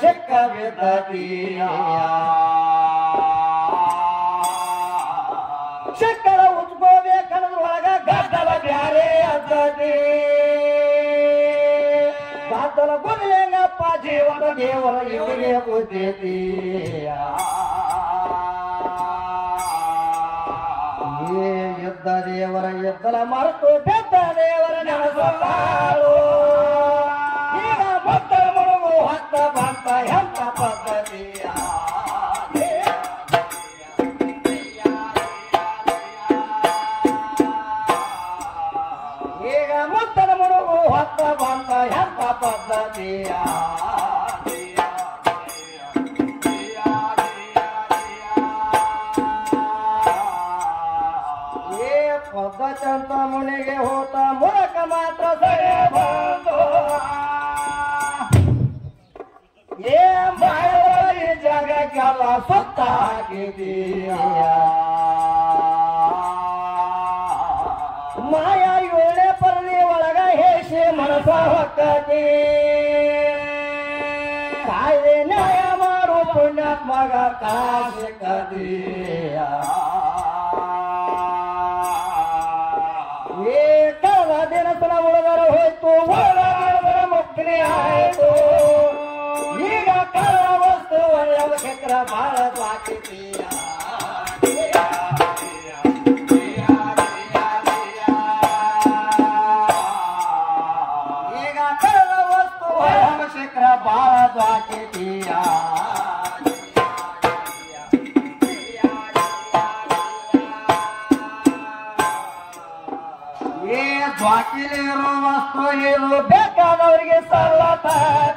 ಸಿಕ್ಕ ಬಿದ್ದದೀಯ ಚಕ್ಕರ ಉಚ್ಕೋಬೇಕನ್ನೋದ್ರೊಳಗ ಗದ್ದಲ ಬ್ಯಾರೆ ಅದ್ದದಿ ಗದ್ದಲ ಗುರಿಯಂಗಪ್ಪ ಜೀವನ ದೇವರ ಇವರಿಗೆ ಬುದ್ಧಿದೀಯ ಏ ಯುದ್ಧ ದೇವರ ಯುದ್ಧಲ ಮರೆತು ಬೆದ್ದ ದೇವರ ನೆನಸಲಾಳು ಈಗ ಮಕ್ಕಳ ಮುಳುಗು ಹತ್ತ ಬಂತ ಎಂತ ಪದ್ಧತಿಯ ಈಗ ಮುತ್ತನ ಮುಳುಗು ಹೊತ್ತ ಬಂತ ಎಂತ ಪದ್ಧತಿಯ ಏ ಪದ್ಧತಿ ಅಂತ ಮುನಿಗೆ ಹೋತ ಮೂಲಕ ಮಾತ್ರ ಸರಿ ಬಂತು ಏ ಮಾಯವಾಗಿ ಜಗಕ್ಕೆಲ್ಲ ಸುತ್ತ ಹಾಕಿದೀಯ ಮಾಯ ಏಳೆ ಪರದಿ ಒಳಗ ಹೇಸಿ ಮನಸ ಹೊಕ್ಕತಿ ಕಾಯ್ದೆ ನ್ಯಾಯ ಮಾಡು ಪುಣ್ಯಾತ್ಮಗ ಕಾಸಿ ಕದೀಯ ಏ ಕಳೆದ ದಿನಸನ ಉಳಿದರು ಹೋಯ್ತು ಒಳಗರ ಮುಕ್ತಿ ಆಯ್ತು ಈಗ ಕಳ್ಳ ವಸ್ತು ಒಳ್ಳೆಯ ಚಕ್ರ ಬಾಳ ಬಾಕಿದೀಯ ಈಗ ಕಳ್ಳ ವಸ್ತು ಒಳ್ಳೆಯ ಚಕ್ರ ಬಾಳ ಬಾಕಿದೀಯ ಏ ಜ್ವಾಕಿಲಿರೋ ವಸ್ತು ಇರು ಬೇಕಾದವರಿಗೆ ಸಲ್ಲತ